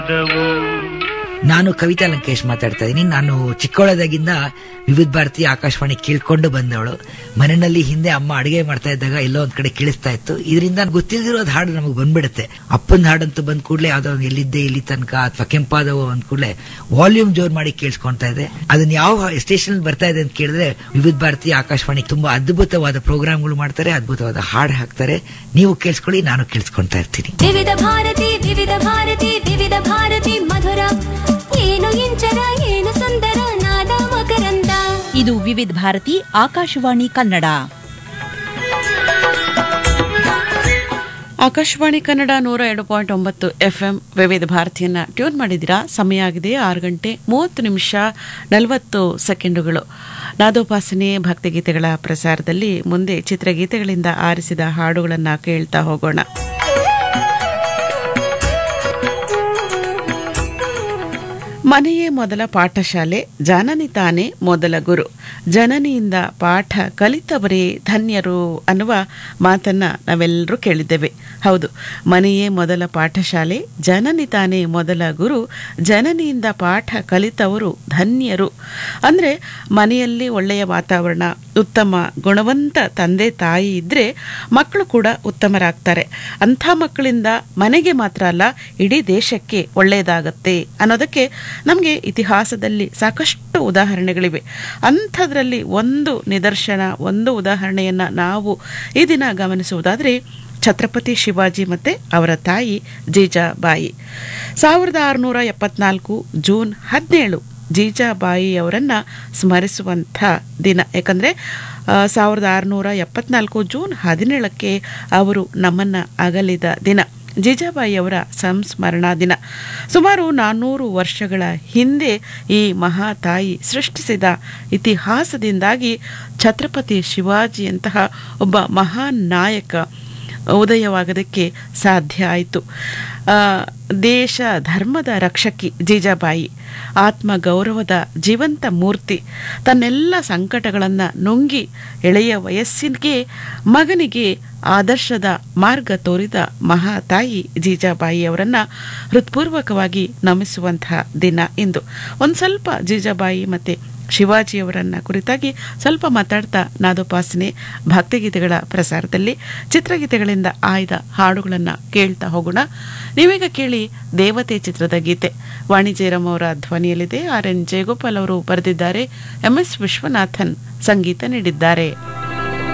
ನಾನು ಕವಿತಾ ಲಂಕೇಶ್ ಮಾತಾಡ್ತಾ ಇದ್ದೀನಿ ನಾನು ಚಿಕ್ಕವಳದಾಗಿಂದ ವಿವಿಧ ಭಾರತಿ ಆಕಾಶವಾಣಿ ಕೇಳ್ಕೊಂಡು ಬಂದವಳು ಮನೆಯಲ್ಲಿ ಹಿಂದೆ ಅಮ್ಮ ಅಡಿಗೆ ಮಾಡ್ತಾ ಇದ್ದಾಗ ಎಲ್ಲೋ ಒಂದ್ ಕಡೆ ಕೇಳಿಸ್ತಾ ಇತ್ತು ಇದರಿಂದ ಗೊತ್ತಿಲ್ದಿರೋದ್ ಹಾಡು ನಮಗೆ ಬಂದ್ಬಿಡುತ್ತೆ ಅಪ್ಪನ ಹಾಡಂತೂ ಬಂದ್ ಕೂಡಲೇ ಯಾವ್ದೋ ಒಂದ್ ಎಲ್ಲಿದ್ದೆ ಇಲ್ಲಿ ತನಕ ಅಥವಾ ಕೆಂಪಾದವು ಅಂದ್ ಕೂಡಲೇ ವಾಲ್ಯೂಮ್ ಜೋರ್ ಮಾಡಿ ಕೇಳಿಸ್ಕೊಂತಾ ಇದೆ ಅದನ್ನ ಯಾವ ಸ್ಟೇಷನ್ ಬರ್ತಾ ಇದೆ ಅಂತ ಕೇಳಿದ್ರೆ ವಿವಿಧ ಭಾರತಿ ಆಕಾಶವಾಣಿ ತುಂಬಾ ಅದ್ಭುತವಾದ ಪ್ರೋಗ್ರಾಮ್ಗಳು ಮಾಡ್ತಾರೆ ಅದ್ಭುತವಾದ ಹಾಡು ಹಾಕ್ತಾರೆ ನೀವು ಕೇಳಿಸ್ಕೊಳ್ಳಿ ನಾನು ಕೇಳಿಸ್ಕೊಂತಾ ಇರ್ತೀನಿ ವಿವಿಧ ಭಾರತಿ ವಿವಿಧ ಭಾರತಿ ವಿವಿಧ ಭಾರತಿ ಮಧುರ ಏನು ಇಂಚರ ಏನು ಸುಂದರ ನಾದ ಮಕರಂದ ಇದು ವಿವಿಧ ಭಾರತಿ ಆಕಾಶವಾಣಿ ಕನ್ನಡ ಆಕಾಶವಾಣಿ ಕನ್ನಡ ನೂರ ಎರಡು ಪಾಯಿಂಟ್ ಒಂಬತ್ತು ಎಫ್ ಎಂ ವಿವಿಧ ಭಾರತಿಯನ್ನ ಟ್ಯೂನ್ ಮಾಡಿದಿರಾ ಸಮಯ ಆಗಿದೆ ಆರು ಗಂಟೆ ಮೂವತ್ತು ನಿಮಿಷ ನಲವತ್ತು ಸೆಕೆಂಡುಗಳು ನಾದೋಪಾಸನೆ ಭಕ್ತಿಗೀತೆಗಳ ಪ್ರಸಾರದಲ್ಲಿ ಮುಂದೆ ಚಿತ್ರಗೀತೆಗಳಿಂದ ಆರಿಸಿದ ಹಾಡುಗಳನ್ನು ಕೇಳ್ತಾ ಹೋಗೋಣ ಮನೆಯೇ ಮೊದಲ ಪಾಠಶಾಲೆ ಜನನಿ ತಾನೇ ಮೊದಲ ಗುರು ಜನನಿಯಿಂದ ಪಾಠ ಕಲಿತವರೇ ಧನ್ಯರು ಅನ್ನುವ ಮಾತನ್ನ ನಾವೆಲ್ಲರೂ ಕೇಳಿದ್ದೇವೆ ಹೌದು ಮನೆಯೇ ಮೊದಲ ಪಾಠಶಾಲೆ ಜನನಿ ತಾನೇ ಮೊದಲ ಗುರು ಜನನಿಯಿಂದ ಪಾಠ ಕಲಿತವರು ಧನ್ಯರು ಅಂದ್ರೆ ಮನೆಯಲ್ಲಿ ಒಳ್ಳೆಯ ವಾತಾವರಣ ಉತ್ತಮ ಗುಣವಂತ ತಂದೆ ತಾಯಿ ಇದ್ರೆ ಮಕ್ಕಳು ಕೂಡ ಉತ್ತಮರಾಗ್ತಾರೆ ಅಂಥ ಮಕ್ಕಳಿಂದ ಮನೆಗೆ ಮಾತ್ರ ಅಲ್ಲ ಇಡೀ ದೇಶಕ್ಕೆ ಒಳ್ಳೆಯದಾಗತ್ತೆ ಅನ್ನೋದಕ್ಕೆ ನಮಗೆ ಇತಿಹಾಸದಲ್ಲಿ ಸಾಕಷ್ಟು ಉದಾಹರಣೆಗಳಿವೆ ಅಂಥದ್ರಲ್ಲಿ ಒಂದು ನಿದರ್ಶನ ಒಂದು ಉದಾಹರಣೆಯನ್ನ ನಾವು ಈ ದಿನ ಗಮನಿಸುವುದಾದ್ರೆ ಛತ್ರಪತಿ ಶಿವಾಜಿ ಮತ್ತೆ ಅವರ ತಾಯಿ ಜೀಜಾಬಾಯಿ ಸಾವಿರದ ಆರುನೂರ ಎಪ್ಪತ್ನಾಲ್ಕು ಜೂನ್ ಹದಿನೇಳು ಜೀಜಾಬಾಯಿ ಅವರನ್ನ ಸ್ಮರಿಸುವಂಥ ದಿನ ಯಾಕಂದ್ರೆ ಆ, ಸಾವಿರದ ಆರುನೂರ ಎಪ್ಪತ್ನಾಲ್ಕು ಜೂನ್ ಹದಿನೇಳಕ್ಕೆ ಅವರು ನಮ್ಮನ್ನ ಅಗಲಿದ ದಿನ ಜೀಜಾಬಾಯಿ ಅವರ ಸಂಸ್ಮರಣಾ ದಿನ ಸುಮಾರು ನಾನ್ನೂರು ವರ್ಷಗಳ ಹಿಂದೆ ಈ ಮಹಾತಾಯಿ ಸೃಷ್ಟಿಸಿದ ಇತಿಹಾಸದಿಂದಾಗಿ ಛತ್ರಪತಿ ಶಿವಾಜಿಯಂತಹ ಒಬ್ಬ ಮಹಾನ್ ನಾಯಕ ಉದಯವಾಗೋದಕ್ಕೆ ಸಾಧ್ಯ ಆಯಿತು ಆ, ದೇಶ ಧರ್ಮದ ರಕ್ಷಕಿ ಜೀಜಾಬಾಯಿ ಆತ್ಮ ಗೌರವದ ಜೀವಂತ ಮೂರ್ತಿ ತನ್ನೆಲ್ಲ ಸಂಕಟಗಳನ್ನು ನುಂಗಿ ಎಳೆಯ ವಯಸ್ಸಿಗೆ ಮಗನಿಗೆ ಆದರ್ಶದ ಮಾರ್ಗ ತೋರಿದ ಮಹಾತಾಯಿ ಜೀಜಾಬಾಯಿ ಅವರನ್ನ ಹೃತ್ಪೂರ್ವಕವಾಗಿ ನಮಿಸುವಂತಹ ದಿನ ಇಂದು ಒಂದು ಸ್ವಲ್ಪ ಜೀಜಾಬಾಯಿ ಮತ್ತೆ ಶಿವಾಜಿಯವರನ್ನ ಕುರಿತಾಗಿ ಸ್ವಲ್ಪ ಮಾತಾಡ್ತಾ ನಾದೋಪಾಸನೆ ಭಕ್ತಿಗೀತೆಗಳ ಪ್ರಸಾರದಲ್ಲಿ ಚಿತ್ರಗೀತೆಗಳಿಂದ ಆಯ್ದ ಹಾಡುಗಳನ್ನು ಕೇಳ್ತಾ ಹೋಗೋಣ ನೀವೀಗ ಕೇಳಿ ದೇವತೆ ಚಿತ್ರದ ಗೀತೆ ವಾಣಿ ಜಯರಾಮ್ ಅವರ ಧ್ವನಿಯಲ್ಲಿದೆ ಆರ್ ಎನ್ ಜಯಗೋಪಾಲ್ ಅವರು ಬರೆದಿದ್ದಾರೆ ಎಂ ಎಸ್ ವಿಶ್ವನಾಥನ್ ಸಂಗೀತ ನೀಡಿದ್ದಾರೆ